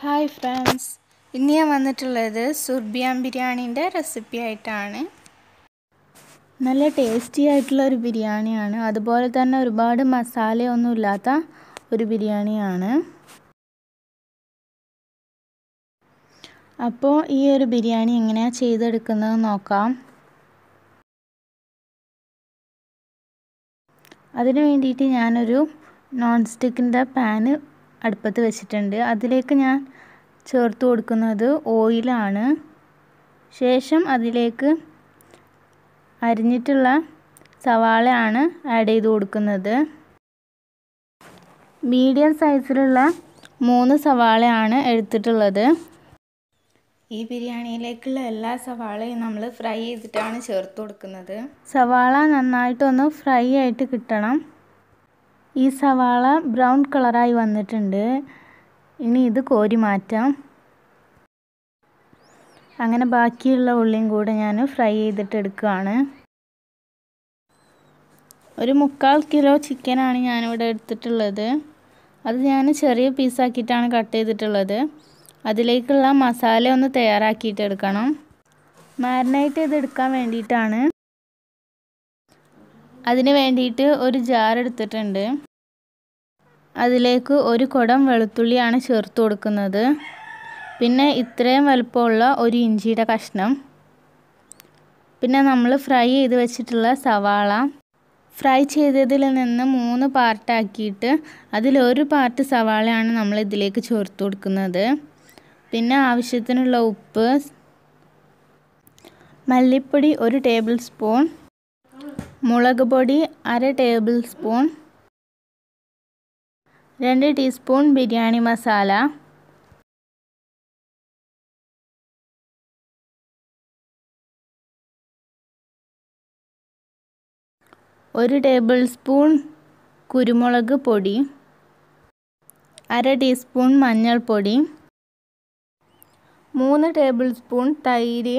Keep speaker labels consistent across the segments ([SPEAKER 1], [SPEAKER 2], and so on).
[SPEAKER 1] hi friends ഇന്ന് ഞാൻ വന്നിട്ടുള്ളത് സുർബിയാൻ ബിരിയാണീൻ്റെ റെസിപ്പി ആയിട്ടാണ് നല്ല ടേസ്റ്റി ആയിട്ടുള്ള ഒരു ബിരിയാണിയാണ് അതുപോലെ തന്നെ ഒരുപാട് മസാലയൊന്നും ഇല്ലാത്ത ഒരു ബിരിയാണിയാണ് അപ്പോൾ ഈ ഒരു ബിരിയാണി എങ്ങനെയാണ് ചെയ്തെടുക്കുന്നത് നോക്കാം അതിന് വേണ്ടിയിട്ട് ഞാനൊരു നോൺ സ്റ്റിക്കിൻ്റെ പാന് അടുപ്പത്ത് വെച്ചിട്ടുണ്ട് അതിലേക്ക് ഞാൻ ചേർത്ത് കൊടുക്കുന്നത് ഓയിലാണ് ശേഷം അതിലേക്ക് അരിഞ്ഞിട്ടുള്ള സവാളയാണ് ആഡ് ചെയ്ത് കൊടുക്കുന്നത് മീഡിയം സൈസിലുള്ള മൂന്ന് സവാളയാണ് എടുത്തിട്ടുള്ളത് ഈ ബിരിയാണിയിലേക്കുള്ള എല്ലാ സവാളയും നമ്മൾ ഫ്രൈ ചെയ്തിട്ടാണ് ചേർത്ത് കൊടുക്കുന്നത് സവാള നന്നായിട്ടൊന്ന് ഫ്രൈ ആയിട്ട് കിട്ടണം ഈ സവാള ബ്രൗൺ കളറായി വന്നിട്ടുണ്ട് ഇനി ഇത് കോരി മാറ്റാം അങ്ങനെ ബാക്കിയുള്ള ഉള്ളിയും കൂടെ ഞാൻ ഫ്രൈ ചെയ്തിട്ട് എടുക്കുകയാണ് ഒരു മുക്കാൽ കിലോ ചിക്കനാണ് ഞാനിവിടെ എടുത്തിട്ടുള്ളത് അത് ഞാൻ ചെറിയ പീസാക്കിയിട്ടാണ് കട്ട് ചെയ്തിട്ടുള്ളത് അതിലേക്കുള്ള മസാല ഒന്ന് തയ്യാറാക്കിയിട്ട് എടുക്കണം മാരിനേറ്റ് ചെയ്ത് എടുക്കാൻ വേണ്ടിയിട്ടാണ് അതിന് വേണ്ടിയിട്ട് ഒരു ജാർ എടുത്തിട്ടുണ്ട് അതിലേക്ക് ഒരു കുടം വെളുത്തുള്ളിയാണ് ചേർത്ത് കൊടുക്കുന്നത് പിന്നെ ഇത്രയും വലുപ്പമുള്ള ഒരു ഇഞ്ചിയുടെ കഷ്ണം പിന്നെ നമ്മൾ ഫ്രൈ ചെയ്ത് വെച്ചിട്ടുള്ള സവാള ഫ്രൈ ചെയ്തതിൽ നിന്ന് മൂന്ന് പാർട്ടാക്കിയിട്ട് അതിലൊരു പാർട്ട് സവാളയാണ് നമ്മൾ ഇതിലേക്ക് ചേർത്ത് കൊടുക്കുന്നത് പിന്നെ ആവശ്യത്തിനുള്ള ഉപ്പ് മല്ലിപ്പൊടി ഒരു ടേബിൾ സ്പൂൺ മുളക് പൊടി അര ടേബിൾ സ്പൂൺ രണ്ട് ടീസ്പൂൺ ബിരിയാണി മസാല ഒരു ടേബിൾ സ്പൂൺ കുരുമുളക് പൊടി അര ടീസ്പൂൺ മഞ്ഞൾപ്പൊടി മൂന്ന് ടേബിൾ സ്പൂൺ തൈര്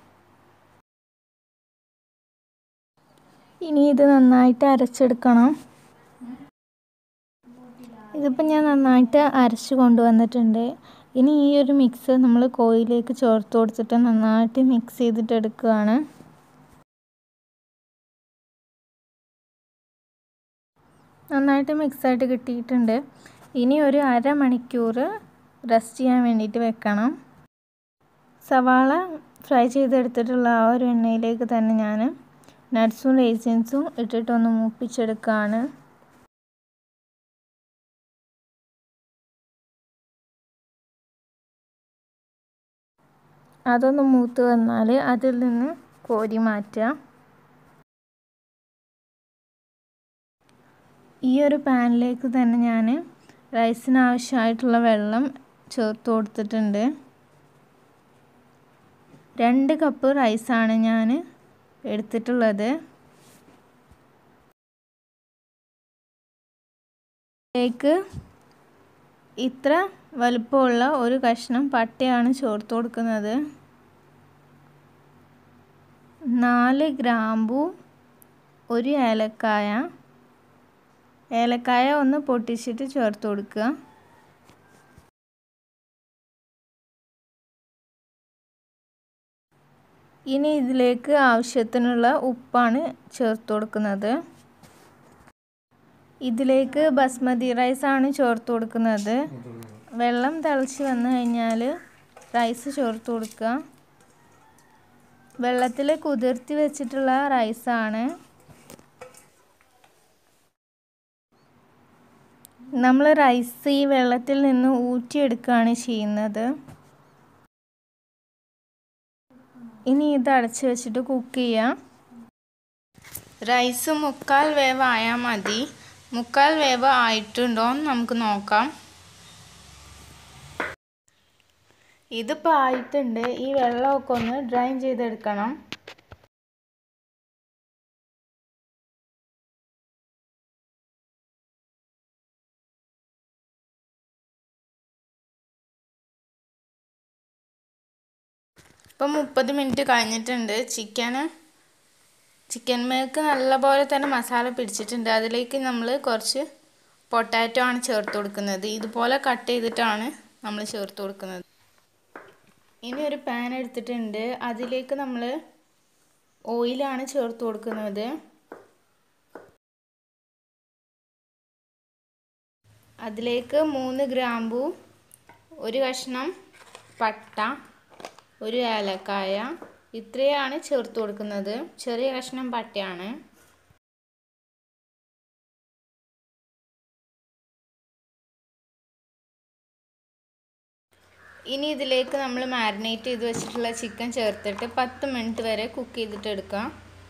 [SPEAKER 1] ഇനി ഇത് നന്നായിട്ട് അരച്ചെടുക്കണം ഇതിപ്പോൾ ഞാൻ നന്നായിട്ട് അരച്ച് കൊണ്ടുവന്നിട്ടുണ്ട് ഇനി ഈ ഒരു മിക്സ് നമ്മൾ കോയിലേക്ക് ചേർത്ത് കൊടുത്തിട്ട് നന്നായിട്ട് മിക്സ് ചെയ്തിട്ട് എടുക്കുകയാണ് നന്നായിട്ട് മിക്സായിട്ട് കിട്ടിയിട്ടുണ്ട് ഇനി ഒരു അരമണിക്കൂർ റെസ്റ്റ് ചെയ്യാൻ വേണ്ടിയിട്ട് വെക്കണം സവാള ഫ്രൈ ചെയ്തെടുത്തിട്ടുള്ള ആ ഒരു എണ്ണയിലേക്ക് തന്നെ ഞാൻ നട്ട്സും റേസിൻസും ഇട്ടിട്ടൊന്ന് മൂപ്പിച്ചെടുക്കുകയാണ് അതൊന്ന് മൂത്ത് വന്നാൽ അതിൽ നിന്ന് കോരി മാറ്റാം ഈ ഒരു പാനിലേക്ക് തന്നെ ഞാൻ റൈസിന് ആവശ്യമായിട്ടുള്ള വെള്ളം ചേർത്ത് കൊടുത്തിട്ടുണ്ട് രണ്ട് കപ്പ് റൈസാണ് ഞാൻ എടുത്തിട്ടുള്ളത് ലേക്ക് ഇത്ര വലുപ്പമുള്ള ഒരു കഷ്ണം പട്ടയാണ് ചേർത്ത് കൊടുക്കുന്നത് നാല് ഗ്രാമ്പു ഒരു ഏലക്കായ ഏലക്കായ ഒന്ന് പൊട്ടിച്ചിട്ട് ചേർത്ത് കൊടുക്കുക ഇനി ഇതിലേക്ക് ആവശ്യത്തിനുള്ള ഉപ്പാണ് ചേർത്ത് കൊടുക്കുന്നത് ഇതിലേക്ക് ബസ്മതി റൈസാണ് ചേർത്ത് കൊടുക്കുന്നത് വെള്ളം തിളച്ച് വന്നു കഴിഞ്ഞാൽ റൈസ് ചേർത്ത് കൊടുക്കുക വെള്ളത്തിൽ കുതിർത്തി വെച്ചിട്ടുള്ള റൈസാണ് നമ്മൾ റൈസ് ഈ വെള്ളത്തിൽ നിന്ന് ഊറ്റിയെടുക്കുകയാണ് ചെയ്യുന്നത് ഇനി ഇത് അടച്ച് വെച്ചിട്ട് കുക്ക് ചെയ്യാം റൈസ് മുക്കാൽ വേവ് ആയാൽ മതി മുക്കാൽ വേവ് ആയിട്ടുണ്ടോ എന്ന് നമുക്ക് നോക്കാം ഇതിപ്പോൾ ആയിട്ടുണ്ട് ഈ വെള്ളമൊക്കെ ഒന്ന് ഡ്രൈൻ ചെയ്തെടുക്കണം ഇപ്പം മുപ്പത് മിനിറ്റ് കഴിഞ്ഞിട്ടുണ്ട് ചിക്കന് ചിക്കൻ മേക്ക് നല്ലപോലെ തന്നെ മസാല പിടിച്ചിട്ടുണ്ട് അതിലേക്ക് നമ്മൾ കുറച്ച് പൊട്ടാറ്റോ ആണ് ചേർത്ത് കൊടുക്കുന്നത് ഇതുപോലെ കട്ട് ചെയ്തിട്ടാണ് നമ്മൾ ചേർത്ത് കൊടുക്കുന്നത് ഇനി ഒരു പാൻ എടുത്തിട്ടുണ്ട് അതിലേക്ക് നമ്മൾ ഓയിലാണ് ചേർത്ത് കൊടുക്കുന്നത് അതിലേക്ക് മൂന്ന് ഗ്രാമ്പു ഒരു കഷ്ണം പട്ട ഒരു ഏലക്കായ ഇത്രയാണ് ചേർത്ത് കൊടുക്കുന്നത് ചെറിയ കഷ്ണം പട്ടയാണ് ഇനി ഇതിലേക്ക് നമ്മൾ മാരിനേറ്റ് ചെയ്ത് വെച്ചിട്ടുള്ള ചിക്കൻ ചേർത്തിട്ട് പത്ത് മിനിറ്റ് വരെ കുക്ക് ചെയ്തിട്ട് എടുക്കാം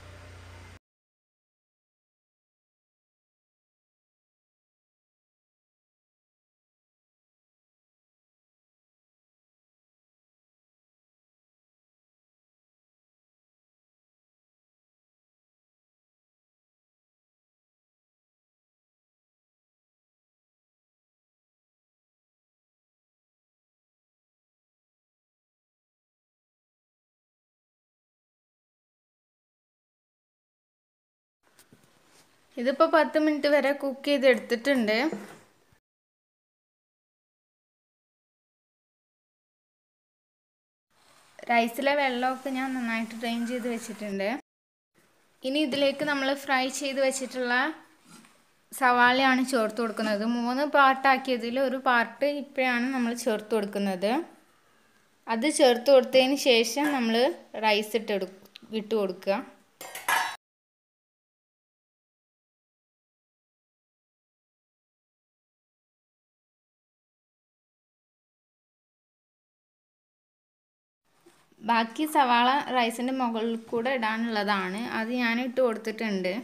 [SPEAKER 1] ഇതിപ്പോൾ പത്ത് മിനിറ്റ് വരെ കുക്ക് ചെയ്തെടുത്തിട്ടുണ്ട് റൈസിലെ വെള്ളമൊക്കെ ഞാൻ നന്നായിട്ട് ഡ്രെയിൻ ചെയ്ത് വെച്ചിട്ടുണ്ട് ഇനി ഇതിലേക്ക് നമ്മൾ ഫ്രൈ ചെയ്ത് വെച്ചിട്ടുള്ള സവാളയാണ് ചേർത്ത് കൊടുക്കുന്നത് മൂന്ന് പാർട്ടാക്കിയതിൽ ഒരു പാർട്ട് ഇപ്പോഴാണ് നമ്മൾ ചേർത്ത് കൊടുക്കുന്നത് അത് ചേർത്ത് കൊടുത്തതിന് ശേഷം നമ്മൾ റൈസ് ഇട്ട് ഇട്ട് കൊടുക്കുക ബാക്കി സവാള റൈസിൻ്റെ മുകളിൽ കൂടെ ഇടാനുള്ളതാണ് അത് ഞാൻ ഇട്ട് കൊടുത്തിട്ടുണ്ട്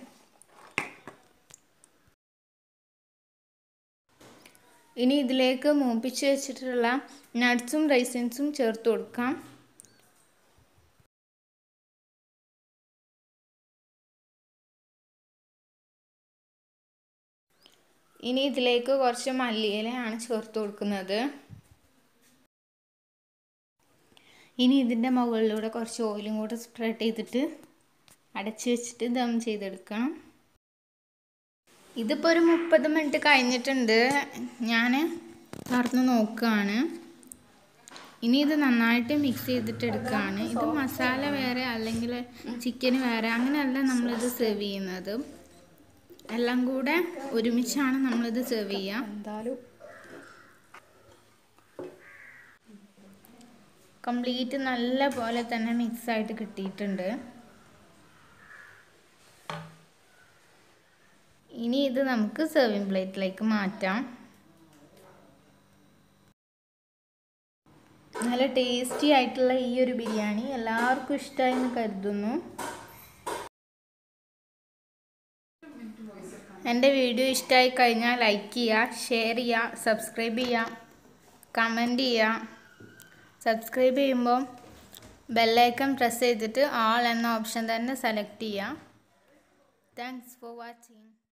[SPEAKER 1] ഇനി ഇതിലേക്ക് മൂപ്പിച്ച് വെച്ചിട്ടുള്ള നട്ട്സും റൈസിൻസും ചേർത്ത് കൊടുക്കാം ഇനി ഇതിലേക്ക് കുറച്ച് മല്ലിയിലയാണ് ചേർത്ത് കൊടുക്കുന്നത് ഇനി ഇതിൻ്റെ മുകളിലൂടെ കുറച്ച് ഓയിലും കൂടെ സ്പ്രെഡ് ചെയ്തിട്ട് അടച്ച് വെച്ചിട്ട് ദം ചെയ്തെടുക്കണം ഇതിപ്പോൾ ഒരു മുപ്പത് മിനിറ്റ് കഴിഞ്ഞിട്ടുണ്ട് ഞാൻ തുറന്ന് നോക്കുകയാണ് ഇനി ഇത് നന്നായിട്ട് മിക്സ് ചെയ്തിട്ട് എടുക്കുകയാണ് ഇത് മസാല വേറെ അല്ലെങ്കിൽ ചിക്കന് വേറെ അങ്ങനെയല്ല നമ്മളിത് സെർവ് ചെയ്യുന്നത് എല്ലാം കൂടെ ഒരുമിച്ചാണ് നമ്മളിത് സെർവ് ചെയ്യുക
[SPEAKER 2] എന്തായാലും
[SPEAKER 1] കംപ്ലീറ്റ് നല്ല പോലെ തന്നെ മിക്സ് ആയിട്ട് കിട്ടിയിട്ടുണ്ട് ഇനി ഇത് നമുക്ക് സെർവിങ് പ്ലേറ്റിലേക്ക് മാറ്റാം നല്ല ടേസ്റ്റി ആയിട്ടുള്ള ഈ ഒരു ബിരിയാണി എല്ലാവർക്കും ഇഷ്ടമായി എന്ന് കരുതുന്നു എൻ്റെ വീഡിയോ ഇഷ്ടമായി കഴിഞ്ഞാൽ ലൈക്ക് ചെയ്യുക ഷെയർ ചെയ്യുക സബ്സ്ക്രൈബ് ചെയ്യുക കമൻറ്റ് ചെയ്യുക സബ്സ്ക്രൈബ് ചെയ്യുമ്പോൾ ബെല്ലൈക്കൺ പ്രസ് ചെയ്തിട്ട് ആൾ എന്ന ഓപ്ഷൻ തന്നെ സെലക്ട് ചെയ്യുക താങ്ക്സ് ഫോർ വാച്ചിങ്